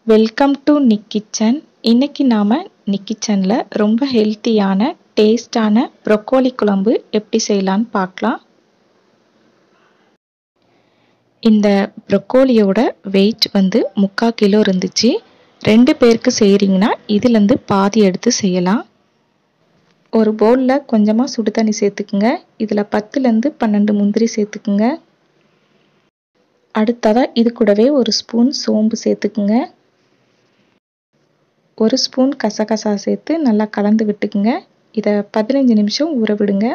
welcome to Nick kitchen இன்னைக்கு நாம் நிக் கிச்சனில் ரொம்ப ஹெல்த்தியான டேஸ்டான ப்ரொக்கோலி குழம்பு எப்படி செய்யலான்னு பார்க்கலாம் இந்த ப்ரொக்கோலியோட வெயிட் வந்து முக்கால் கிலோ இருந்துச்சு ரெண்டு பேருக்கு செய்கிறீங்கன்னா இதுலேருந்து பாதி எடுத்து செய்யலாம் ஒரு பவுலில் கொஞ்சமாக சுடு தண்ணி சேர்த்துக்குங்க இதில் பத்துலேருந்து பன்னெண்டு முந்திரி சேர்த்துக்குங்க அடுத்ததாக இது கூடவே ஒரு ஸ்பூன் சோம்பு சேர்த்துக்குங்க ஒரு ஸ்பூன் கசகசா சேர்த்து நல்லா கலந்து விட்டுக்குங்க இதை பதினஞ்சு நிமிஷம் ஊற விடுங்க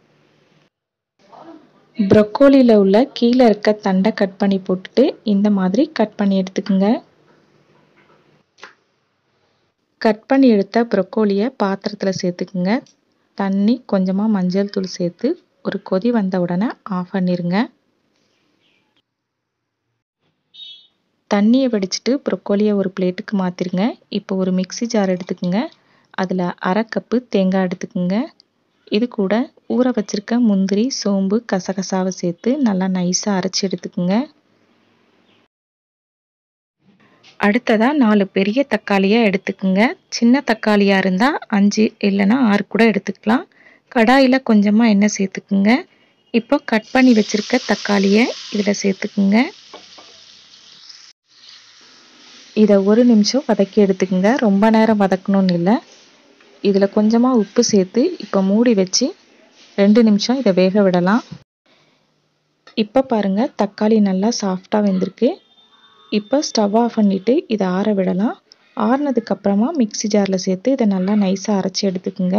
ப்ரொக்கோலியில் உள்ள கீழே இருக்க தண்டை கட் பண்ணி போட்டுட்டு இந்த மாதிரி கட் பண்ணி எடுத்துக்குங்க கட் பண்ணி எடுத்த ப்ரொக்கோலியை பாத்திரத்தில் சேர்த்துக்குங்க தண்ணி கொஞ்சமாக மஞ்சள் தூள் சேர்த்து ஒரு கொதி வந்த உடனே ஆஃப் பண்ணிடுங்க தண்ணியை வடிச்சிட்டு ப்ரொக்கோலியை ஒரு பிளேட்டுக்கு மாற்றிருங்க இப்போ ஒரு மிக்சி ஜார் எடுத்துக்கோங்க அதில் அரை கப்பு தேங்காய் எடுத்துக்கோங்க இது கூட ஊற வச்சிருக்க முந்திரி சோம்பு கசகசாவை சேர்த்து நல்லா நைஸாக அரைச்சி எடுத்துக்கோங்க அடுத்ததாக நாலு பெரிய தக்காளியாக எடுத்துக்கோங்க சின்ன தக்காளியாக இருந்தால் அஞ்சு இல்லைன்னா ஆறு கூட எடுத்துக்கலாம் கடாயில் கொஞ்சமாக எண்ணெய் சேர்த்துக்குங்க இப்போ கட் பண்ணி வச்சுருக்க தக்காளியை இதில் சேர்த்துக்குங்க இதை ஒரு நிமிஷம் வதக்கி எடுத்துக்கோங்க ரொம்ப நேரம் வதக்கணும்னு இல்லை இதில் கொஞ்சமாக உப்பு சேர்த்து இப்போ மூடி வச்சு ரெண்டு நிமிஷம் இதை வேக விடலாம் இப்போ பாருங்கள் தக்காளி நல்லா சாஃப்டாக வெந்திருக்கு இப்போ ஸ்டவ் ஆஃப் பண்ணிவிட்டு இதை ஆற விடலாம் ஆறுனதுக்கப்புறமா மிக்சி ஜாரில் சேர்த்து இதை நல்லா நைஸாக அரைச்சி எடுத்துக்கோங்க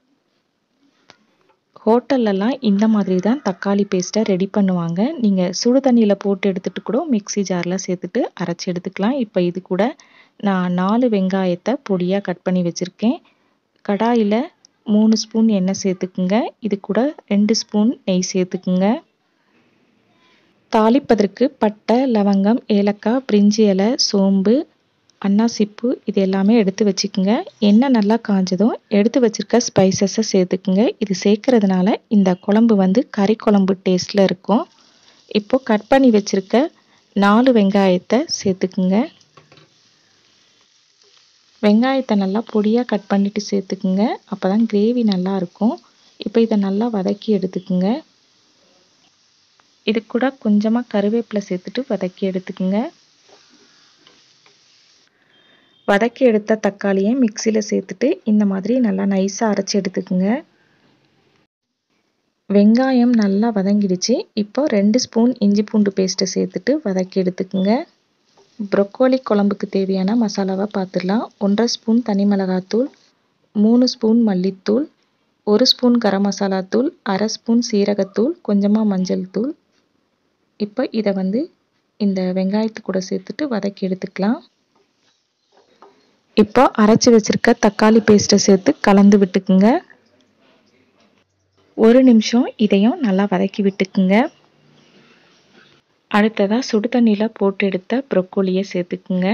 ஹோட்டல்லலாம் இந்த மாதிரி தான் தக்காளி பேஸ்ட்டை ரெடி பண்ணுவாங்க நீங்கள் சுடு தண்ணியில் போட்டு எடுத்துகிட்டு கூட மிக்சி ஜாரில் சேர்த்துட்டு அரைச்சி எடுத்துக்கலாம் இப்போ இது கூட நான் நாலு வெங்காயத்தை பொடியாக கட் பண்ணி வச்சுருக்கேன் கடாயில் மூணு ஸ்பூன் எண்ணெய் சேர்த்துக்குங்க இது கூட ரெண்டு ஸ்பூன் நெய் சேர்த்துக்குங்க தாளிப்பதற்கு பட்டை லவங்கம் ஏலக்காய் பிரிஞ்சி இலை சோம்பு அன்னாசிப்பூ இது எல்லாமே எடுத்து வச்சுக்கோங்க எண்ணெய் நல்லா காஞ்சதும் எடுத்து வச்சுருக்க ஸ்பைசஸை சேர்த்துக்குங்க இது சேர்க்கறதுனால இந்த குழம்பு வந்து கறி குழம்பு டேஸ்ட்டில் இருக்கும் இப்போது கட் பண்ணி வச்சுருக்க நாலு வெங்காயத்தை சேர்த்துக்குங்க வெங்காயத்தை நல்லா பொடியாக கட் பண்ணிவிட்டு சேர்த்துக்குங்க அப்போ தான் கிரேவி நல்லா இருக்கும் இப்போ இதை நல்லா வதக்கி எடுத்துக்குங்க இது கூட கொஞ்சமாக கருவேப்பிலை சேர்த்துட்டு வதக்கி எடுத்துக்குங்க வதக்கி எடுத்த தக்காளியை மிக்சியில் சேர்த்துட்டு இந்த மாதிரி நல்லா நைஸாக அரைச்சி எடுத்துக்குங்க வெங்காயம் நல்லா வதங்கிடுச்சு இப்போ ரெண்டு ஸ்பூன் இஞ்சி பூண்டு பேஸ்ட்டை சேர்த்துட்டு வதக்கி எடுத்துக்குங்க ப்ரொக்கோலி குழம்புக்கு தேவையான மசாலாவை பார்த்துடலாம் ஒன்றரை ஸ்பூன் தனி மிளகாத்தூள் மூணு ஸ்பூன் மல்லித்தூள் ஒரு ஸ்பூன் கரம் மசாலா தூள் அரை ஸ்பூன் சீரகத்தூள் கொஞ்சமாக மஞ்சள் தூள் இப்போ இதை வந்து இந்த வெங்காயத்து கூட சேர்த்துட்டு வதக்கி எடுத்துக்கலாம் இப்போ அரைச்சி வச்சுருக்க தக்காளி பேஸ்ட்டை சேர்த்து கலந்து விட்டுக்குங்க ஒரு நிமிஷம் இதையும் நல்லா வதக்கி விட்டுக்குங்க அடுத்ததாக சுடு தண்ணியில் போட்டு எடுத்த ப்ரொக்கோலியை சேர்த்துக்குங்க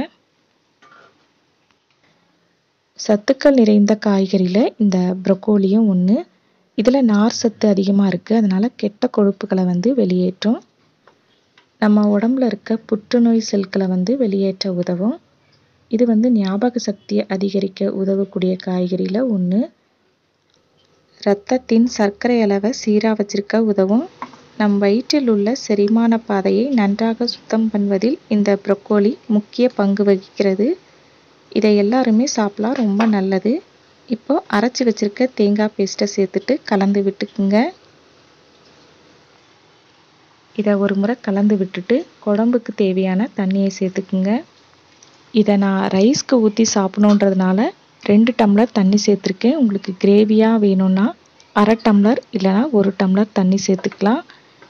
சத்துக்கள் நிறைந்த காய்கறியில் இந்த ப்ரொக்கோலியும் ஒன்று இதில் நார் சத்து அதிகமாக இருக்குது அதனால் கெட்ட கொழுப்புகளை வந்து வெளியேற்றும் நம்ம உடம்புல இருக்க புற்றுநோய் செல்களை வந்து வெளியேற்ற உதவும் இது வந்து ஞாபக சக்தியை அதிகரிக்க உதவக்கூடிய காய்கறியில் ஒன்று இரத்தத்தின் சர்க்கரை அளவை சீராக வச்சிருக்க உதவும் நம் வயிற்றில் உள்ள செரிமான பாதையை நன்றாக சுத்தம் பண்ணுவதில் இந்த ப்ரொக்கோலி முக்கிய பங்கு வகிக்கிறது இதை எல்லாருமே சாப்பிடலாம் ரொம்ப நல்லது இப்போ அரைச்சி வச்சிருக்க தேங்காய் பேஸ்ட்டை சேர்த்துட்டு கலந்து விட்டுக்குங்க இதை ஒரு முறை கலந்து விட்டுட்டு குழம்புக்கு தேவையான தண்ணியை சேர்த்துக்குங்க இதை நான் ரைஸ்க்கு ஊற்றி சாப்பிடணுன்றதுனால ரெண்டு டம்ளர் தண்ணி சேர்த்துருக்கேன் உங்களுக்கு கிரேவியாக வேணும்னா அரை டம்ளர் இல்லைனா ஒரு டம்ளர் தண்ணி சேர்த்துக்கலாம்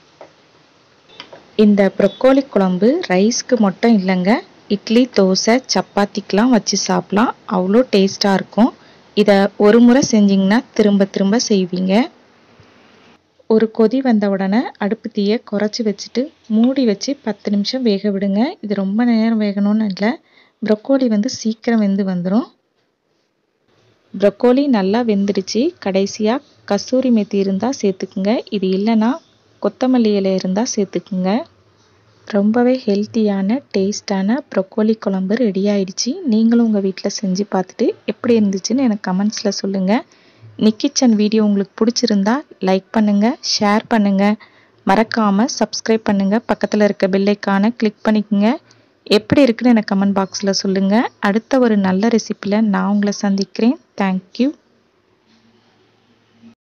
இந்த ப்ரொக்கோலி குழம்பு ரைஸ்க்கு மட்டும் இல்லைங்க இட்லி தோசை சப்பாத்திக்கெலாம் வச்சு சாப்பிட்லாம் அவ்வளோ டேஸ்ட்டாக இருக்கும் இதை ஒரு முறை செஞ்சிங்கன்னா திரும்ப திரும்ப செய்வீங்க ஒரு கொதி வந்த உடனே அடுப்பு தீயை குறைச்சி வச்சுட்டு மூடி வச்சு பத்து நிமிஷம் வேக விடுங்க இது ரொம்ப நேரம் வேகணும்னு இல்லை ப்ரொக்கோலி வந்து சீக்கிரம் வெந்து வந்துடும் ப்ரொக்கோலி நல்லா வெந்துடுச்சு கடைசியாக கஸ்தூரி மெத்தி இருந்தால் சேர்த்துக்குங்க இது இல்லைன்னா கொத்தமல்லி இலை இருந்தால் சேர்த்துக்குங்க ரொம்பவே ஹெல்த்தியான டேஸ்டான ப்ரொக்கோலி குழம்பு ரெடி ஆயிடுச்சு நீங்களும் உங்கள் வீட்டில் செஞ்சு பார்த்துட்டு எப்படி இருந்துச்சுன்னு எனக்கு கமெண்ட்ஸில் சொல்லுங்கள் நிக்கிச்சன் வீடியோ உங்களுக்கு பிடிச்சிருந்தா லைக் பண்ணுங்கள் ஷேர் பண்ணுங்கள் மறக்காமல் சப்ஸ்கிரைப் பண்ணுங்கள் பக்கத்தில் இருக்க பெல்லைக்கான கிளிக் பண்ணிக்கோங்க எப்படி இருக்குன்னு எனக்கு கமெண்ட் பாக்ஸில் சொல்லுங்கள் அடுத்த ஒரு நல்ல ரெசிப்பியில் நான் உங்களை சந்திக்கிறேன் தேங்க்யூ